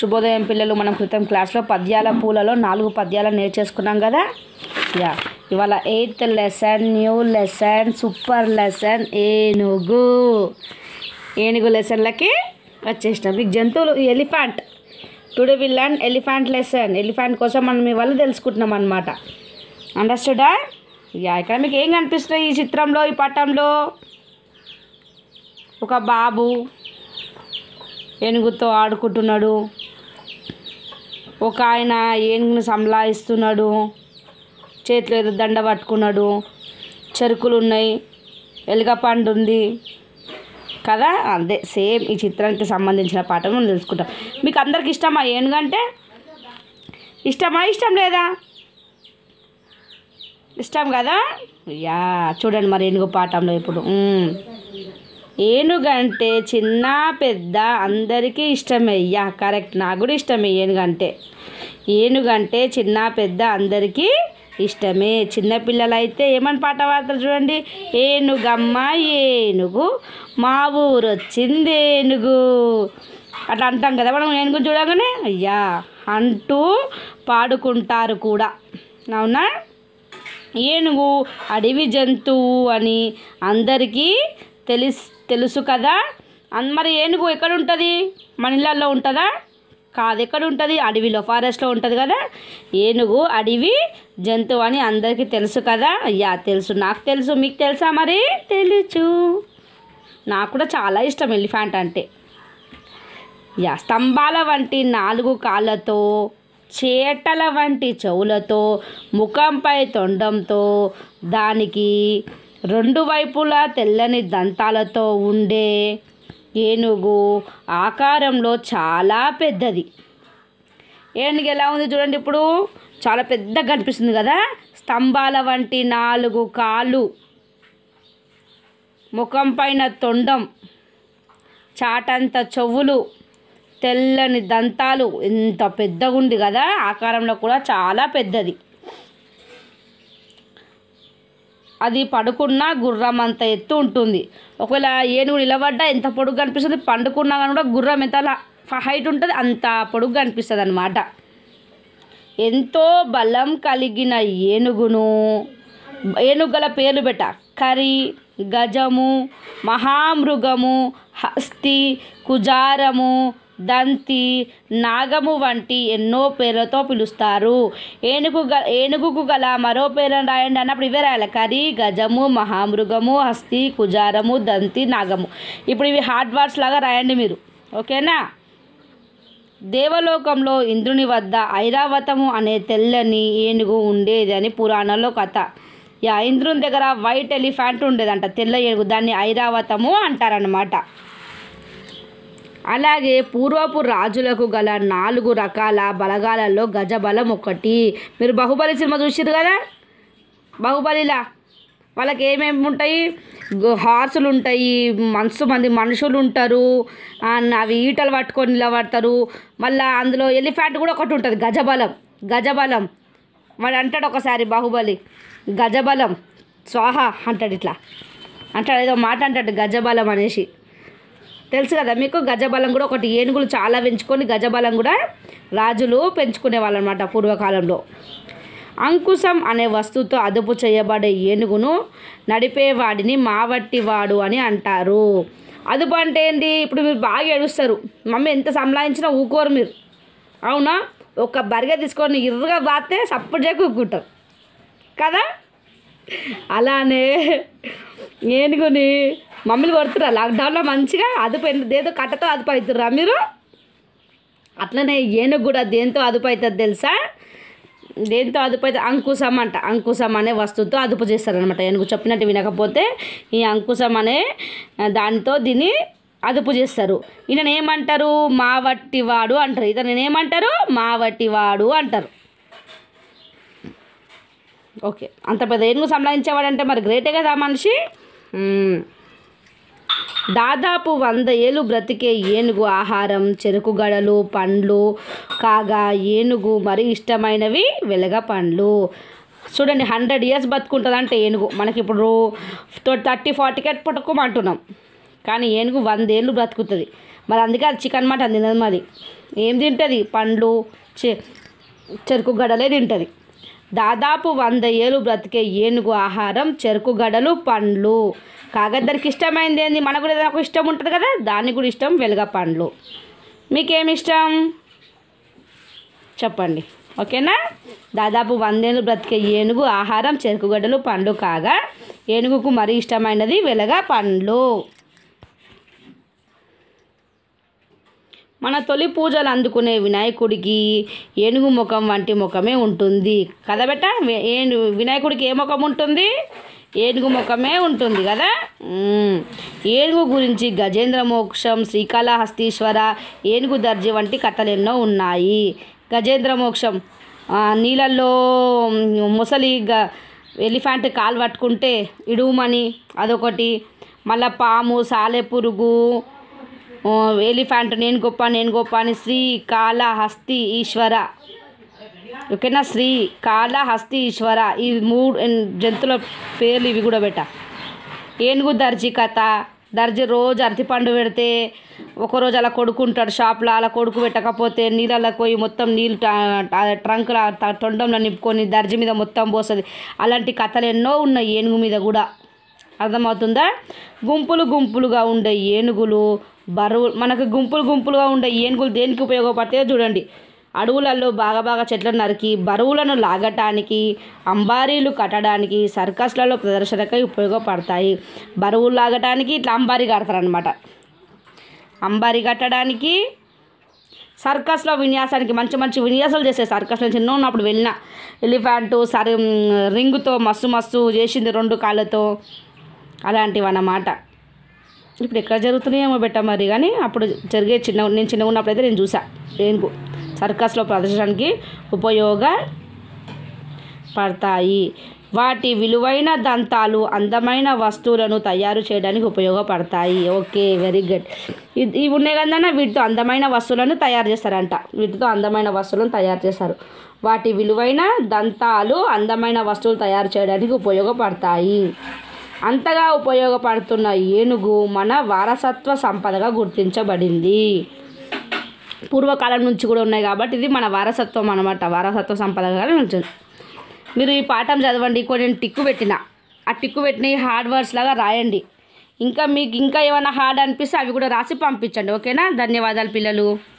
శుభోదయం పిల్లలు మనం క్రితం క్లాస్లో పద్యాల పూలలో నాలుగు పద్యాలు నేర్చేసుకున్నాం కదా యా ఇవాళ eighth lesson new lesson super lesson ఏనుగు ఏనుగు లెసన్లకి వచ్చేసినాం మీకు జంతువులు elephant today will learn elephant lesson elephant కోసం మనం ఇవాళ తెలుసుకుంటున్నాం అనమాట అండర్స్టూడా యా ఇక్కడ మీకు ఏం కనిపిస్తుంది ఈ చిత్రంలో ఈ పటంలో ఒక బాబు ఏనుగుతో ఆడుకుంటున్నాడు ఒక ఆయన ఏనుగుని సంలాయిస్తున్నాడు చేతిలో ఏదో దండ పట్టుకున్నాడు చెరుకులు ఉన్నాయి ఎలుగపండు ఉంది కదా అదే సేమ్ ఈ చిత్రానికి సంబంధించిన పాఠం మనం తెలుసుకుంటాం మీకు అందరికి ఇష్టమా ఏనుగు అంటే ఇష్టమా ఇష్టం లేదా ఇష్టం కదా యా చూడండి మరి ఏనుగు పాఠంలో ఇప్పుడు మ్మ్. ఏనుగంటే చిన్న పెద్ద అందరికీ ఇష్టమే యా కరెక్ట్ నాకు కూడా ఇష్టమే ఏనుగంటే ఏనుగంటే చిన్న పెద్ద అందరికీ ఇష్టమే చిన్నపిల్లలైతే ఏమని పాట పాడతారు చూడండి ఏనుగమ్మ ఏనుగు మా ఊరు వచ్చింది ఏనుగు అట్లా అంటాం కదా మనం ఏనుగు చూడగానే అయ్యా అంటూ పాడుకుంటారు కూడా అవునా ఏనుగు అడవి జంతువు అని అందరికీ తెలిస్ తెలుసు కదా అన్ మరి ఏనుగు ఎక్కడ ఉంటుంది మన ఇళ్ళల్లో ఉంటుందా కాదు ఎక్కడ ఉంటుంది అడవిలో ఫారెస్ట్లో ఉంటుంది కదా ఏనుగు అడవి జంతువు అని అందరికీ తెలుసు కదా అయ్యా తెలుసు నాకు తెలుసు మీకు తెలుసా మరి తెలుసు నాకు కూడా చాలా ఇష్టం ఎలిఫెంట్ అంటే యా స్తంభాల వంటి నాలుగు కాళ్ళతో చేటల వంటి చెవులతో ముఖంపై తొండంతో దానికి రెండు వైపులా తెల్లని దంతాలతో ఉండే ఏనుగు ఆకారంలో చాలా పెద్దది ఏనుగు ఎలా ఉంది చూడండి ఇప్పుడు చాలా పెద్దగా కనిపిస్తుంది కదా స్తంభాల వంటి నాలుగు కాళ్ళు ముఖం పైన తొండం చాటంత చెవులు తెల్లని దంతాలు ఎంత పెద్దగా ఉంది కదా ఆకారంలో కూడా చాలా పెద్దది అది పడుకున్న గుర్రం అంత ఎత్తు ఉంటుంది ఒకవేళ ఏనుగు నిలబడ్డా ఎంత పొడుగు కనిపిస్తుంది పండుకున్నా కానీ కూడా గుర్రం ఎంత హైట్ ఉంటుంది అంత పొడుగు కనిపిస్తుంది అనమాట ఎంతో బలం కలిగిన ఏనుగును ఏనుగల పేర్లు పెట్ట కరి గజము మహామృగము హస్తి కుజారము దంతి నాగము వంటి ఎన్నో పేర్లతో పిలుస్తారు ఏనుగు గ ఏనుగుకు గల మరో పేర్లను రాయండి అన్నప్పుడు ఇవే రాయాలి కరి గజము మహామృగము హస్తి కుజారము దంతి నాగము ఇప్పుడు ఇవి హార్డ్ వర్డ్స్ లాగా రాయండి మీరు ఓకేనా దేవలోకంలో ఇంద్రుని వద్ద ఐరావతము అనే తెల్లని ఏనుగు ఉండేది అని పురాణంలో కథ యా ఇంద్రుని దగ్గర వైట్ ఎలిఫెంట్ ఉండేదంట తెల్ల ఏనుగు దాన్ని ఐరావతము అంటారనమాట అలాగే పూర్వపు రాజులకు గల నాలుగు రకాల బలగాలలో గజబలం ఒకటి మీరు బాహుబలి సినిమా చూసారు కదా బాహుబలిలా వాళ్ళకి ఏమేమి ఉంటాయి గ- హార్సులు ఉంటాయి మనసు మంది మనుషులు ఉంటారు ఆ, అవి ఈటలు పట్టుకొని నిలబడతారు మళ్ళీ అందులో ఎలిఫెంట్ కూడా ఒకటి ఉంటుంది గజబలం గజబలం వాడు అంటాడు ఒకసారి బాహుబలి గజబలం స్వాహ అంటాడు ఇట్లా అంటాడు ఏదో మాట అంటాడు గజబలం అనేసి తెలుసు కదా మీకు గజబలం కూడా ఒకటి ఏనుగులు చాలా పెంచుకొని గజబలం కూడా రాజులు పెంచుకునే అనమాట పూర్వకాలంలో అంకుశం అనే వస్తువుతో అదుపు చేయబడే ఏనుగును నడిపేవాడిని మావట్టివాడు అని అంటారు అదుపు అంటే ఏంటి ఇప్పుడు మీరు బాగా ఏడుస్తారు మమ్మీ ఎంత సంలాయించినా ఊకోరు మీరు అవునా ఒక బరిగ తీసుకొని ఇర్రగా బాతే సప్పుడు చేసి ఊక్కుంటారు కదా అలానే ఏనుగుని మమ్మల్ని కొడుతురా లాక్డౌన్లో మంచిగా అదుపు ఏదో కట్టతో అదుపు అవుతుర్రా మీరు అట్లనే ఏనుగు కూడా దేంతో అదుపు అవుతుంది తెలుసా దేంతో అదుపు అయితే అంకుశం అంట అంకుశం అనే వస్తువుతో అదుపు చేస్తారనమాట ఏనుగు చెప్పినట్టు వినకపోతే ఈ అంకుశం అనే ఆ, దానితో దీన్ని అదుపు చేస్తారు ఈయన ఏమంటారు మావట్టివాడు అంటారు ఇతను ఏమంటారు మావట్టివాడు అంటారు ఓకే అంత పెద్ద ఏనుగు సంపాదించేవాడంటే మరి గ్రేటే కదా ఆ మనిషి మ్మ్. దాదాపు వంద ఏళ్ళు బ్రతికే ఏనుగు ఆహారం చెరుకు గడలు పండ్లు కాగా ఏనుగు మరి ఇష్టమైనవి వెలగ పండ్లు చూడండి హండ్రెడ్ ఇయర్స్ బతుకుంటుంది అంటే ఏనుగు మనకి ఇప్పుడు థర్టీ ఫార్టీ కట్ పట్టుకోమంటున్నాం కానీ ఏనుగు వందేళ్ళు బ్రతుకుతుంది మరి అందుకే అది చికెన్ మటన్ తినదు మరి ఏం తింటుంది పండ్లు చె చెరుకు గడలే తింటుంది దాదాపు వంద ఏళ్ళు బ్రతికే ఏనుగు ఆహారం చెరుకు గడలు పండ్లు కాగా దానికి ఇష్టమైంది ఏంది మనకు కూడా ఏదైనా ఒక ఇష్టం ఉంటుంది కదా దానికి కూడా ఇష్టం వెలుగ పండ్లు మీకేమి ఇష్టం చెప్పండి ఓకేనా దాదాపు వందేళ్ళు బ్రతికే ఏనుగు ఆహారం చెరుకుగడ్డలు పండ్లు కాగా ఏనుగుకు మరీ ఇష్టమైనది వెలగ పండ్లు మన తొలి పూజలు అందుకునే వినాయకుడికి ఏనుగు ముఖం వంటి ముఖమే ఉంటుంది కదా బెట్ట వే- ఏను వినాయకుడికి ఏ ముఖం ఉంటుంది ఏనుగు ముఖమే ఉంటుంది కదా మ్మ్. ఏనుగు గురించి గజేంద్ర మోక్షం శ్రీకాళహస్తీశ్వర ఏనుగు దర్జి వంటి కథలు ఎన్నో ఉన్నాయి గజేంద్ర మోక్షం ఆ, నీళ్ళల్లో మ్, ముసలి గ ఎలిఫెంట్ కాలు పట్టుకుంటే ఇడుమని అదొకటి మళ్ళా పాము సాలెపురుగు ఆ, ఎలిఫెంట్ నేను గొప్ప నేను గొప్ప అని శ్రీ కాళ హస్తి ఈశ్వర ఓకేనా శ్రీ కాళ హస్తి ఈశ్వర ఈ మూడు ఎన్- జంతువుల పేర్లు ఇవి కూడా బెట్ట ఏనుగు దర్జీ కథ దర్జీ రోజు అరటిపండు పెడితే ఒకరోజు అలా కొడుకుంటాడు షాప్లో అలా కొడుకు పెట్టకపోతే నీళ్ళలో పోయి మొత్తం నీళ్ళు ట్రంక్ల తొండంలో నింపుకొని దర్జీ మీద మొత్తం పోస్తుంది అలాంటి కథలు ఎన్నో ఉన్నాయి ఏనుగు మీద కూడా అర్థమవుతుందా గుంపులు గుంపులుగా ఉండే ఏనుగులు బరువు మనకు గుంపులు గుంపులుగా ఉండే ఏనుగులు దేనికి ఉపయోగపడతాయో చూడండి అడవులలో బాగా బాగా చెట్లను నరికి బరువులను లాగటానికి అంబారీలు కట్టడానికి సర్కస్లలో ప్రదర్శనకై ఉపయోగపడతాయి బరువులు లాగటానికి ఇట్లా అంబారీ కడతారనమాట అంబారీ కట్టడానికి సర్కస్లో విన్యాసానికి మంచి మంచి విన్యాసాలు చేసే సర్కస్లో చిన్న ఉన్నప్పుడు వెళ్ళిన ఎలిఫెంట్ సర్ రింగుతో మస్తు మస్తు చేసింది రెండు కాళ్ళతో అలాంటివి అన్నమాట ఇప్పుడు ఎక్కడ జరుగుతున్నాయేమో బెట్ట మరి కానీ అప్పుడు జరిగే చిన్న నేను చిన్నగా ఉన్నప్పుడైతే నేను చూసా ఏనుగు సర్కస్లో ప్రదర్శనకి ఉపయోగ పడతాయి వాటి విలువైన దంతాలు అందమైన వస్తువులను తయారు చేయడానికి ఉపయోగపడతాయి ఓకే వెరీ గుడ్ ఇది ఇవి ఉన్నాయి కదన్నా వీటితో అందమైన వస్తువులను తయారు చేస్తారంట వీటితో అందమైన వస్తువులను తయారు చేస్తారు వాటి విలువైన దంతాలు అందమైన వస్తువులు తయారు చేయడానికి ఉపయోగపడతాయి అంతగా ఉపయోగపడుతున్న ఏనుగు మన వారసత్వ సంపదగా గుర్తించబడింది పూర్వకాలం నుంచి కూడా ఉన్నాయి కాబట్టి ఇది మన వారసత్వం అనమాట వారసత్వ సంపదగా ఉంటుంది మీరు ఈ పాఠం చదవండి కొన్ని నేను టిక్కు పెట్టిన ఆ టిక్కు పెట్టిన ఈ హార్డ్ వర్డ్స్ లాగా రాయండి ఇంకా మీకు ఇంకా ఏమైనా హార్డ్ అనిపిస్తే అవి కూడా రాసి పంపించండి ఓకేనా ధన్యవాదాలు పిల్లలు